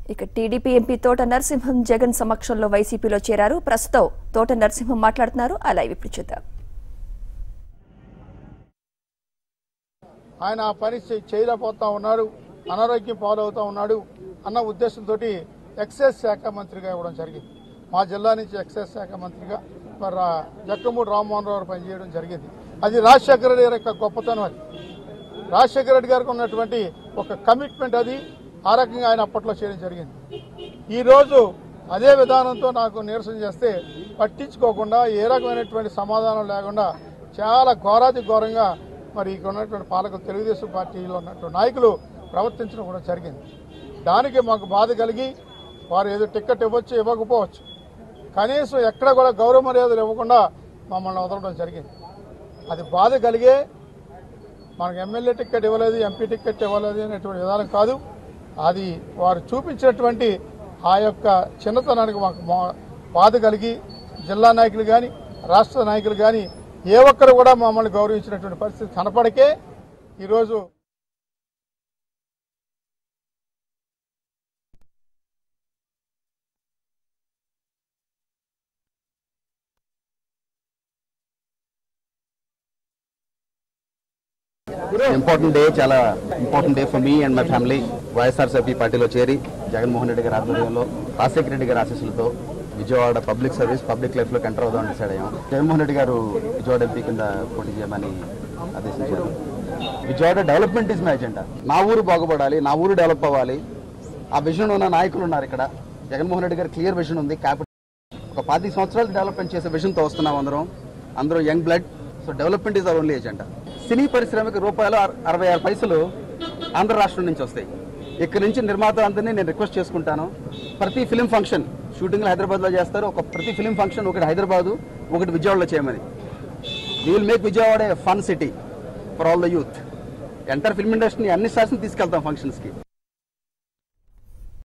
ఇక TDP MP తోట నరసింహం జగన్ సమక్షంలో వైసీపీలో చేరారు ప్రస్తుతం తోట నరసింహం మాట్లాడుతున్నారు ఆ లైవ్ ఇప్పుడు చూద్దాం ఆయన ఆ పని చే- చేయలేకపోతా ఉన్నాడు అనారోగ్యం పాలవుతా ఉన్నాడు అన్న ఉద్దేశంతో ఎక్సైజ్ శాఖ మంత్రిగా ఇవ్వడం జరిగింది మా జిల్లా నుంచి ఎక్సైజ్ శాఖ మంత్రిగా మరి ఆ జక్కమూడి రామ్మోహన్ రావు పనిచేయడం జరిగింది అది రాజశేఖర రెడ్డి గారి యొక్క గొప్పతనం అది రాజశేఖర రెడ్డి గారికి ఉన్నటువంటి ఒక కమిట్మెంట్ అది ఆ రకంగా ఆయన అప్పట్లో చేయడం జరిగింది ఈరోజు అదే విధానంతో నాకు నిరసన చేస్తే పట్టించుకోకుండా ఏ రకమైనటువంటి సమాధానం లేకుండా చాలా ఘోరాతి ఘోరంగా మరి ఇక్కడ ఉన్నటువంటి పాలకులు తెలుగుదేశం పార్టీలో ఉన్నటువంటి నాయకులు ప్రవర్తించడం కూడా జరిగింది దానికి మాకు బాధ కలిగి వారు ఏదో టికెట్ ఇవ్వచ్చు ఇవ్వకపోవచ్చు కనీసం ఎక్కడ కూడా గౌరవ మర్యాదలు ఇవ్వకుండా మమ్మల్ని వదలడం జరిగింది అది బాధ కలిగే మనకు ఎమ్మెల్యే టికెట్ ఇవ్వలేదు ఎంపీ టికెట్ ఇవ్వలేదు అనేటువంటి విధానం కాదు అది వారు చూపించినటువంటి ఆ యొక్క చిన్నతనానికి మాకు మా- బాధ కలిగి జిల్లా నాయకులు కానీ రాష్ట్ర నాయకులు కానీ ఏ ఒక్కరు కూడా మమ్మల్ని గౌరవించినటువంటి పరిస్థితి కనపడకే ఈరోజు ఇంపార్టెంట్ డే చాలా important day for me and my family YSRCP పార్టీలో చేరి జగన్మోహన్ రెడ్డి గారి ఆధ్వర్యంలో రాజశేఖర రెడ్డి గారి ఆశీస్సులతో Vijayawada public service public life లో ఎంటర్ అవుదామని డిసైడ్ అయ్యాం జగన్మోహన్ రెడ్డి గారు విజయవాడ ఎంపీ కింద పోటీ చేయమని ఆదేశించారు Vijayawada development is my agenda నా ఊరు బాగుపడాలి నా ఊరు డెవలప్ అవ్వాలి ఆ విజన్ ఉన్న నాయకులు ఉన్నారు ఇక్కడ జగన్మోహన్ రెడ్డి గారి క్లియర్ విజన్ ఉంది క్యాపిటల్ ఒక పాతి సంవత్సరాలు డెవలప్మెంట్ చేసే విజన్తో వస్తున్నాం అందరం అందరూ young blood so development is our only agenda సినీ పరిశ్రమకి రూపాయలు అర- అరవై ఆరు పైసలు ఆంధ్ర రాష్ట్రం నుంచి వస్తాయి ఇక్కడ నుంచి నిర్మాత అందరినీ నేను రిక్వెస్ట్ చేసుకుంటాను ప్రతి ఫిలిం ఫంక్షన్ షూటింగ్లు హైదరాబాద్లో చేస్తారు ఒక ప్రతి ఫిలిం ఫంక్షన్ ఒకటి హైదరాబాదు ఒకటి విజయవాడలో చేయమని we will make Vijayawada fun city for all the youth enter film ఇండస్ట్రీని అన్ని స్టార్స్ని తీసుకెళ్తాం ఫంక్షన్స్కి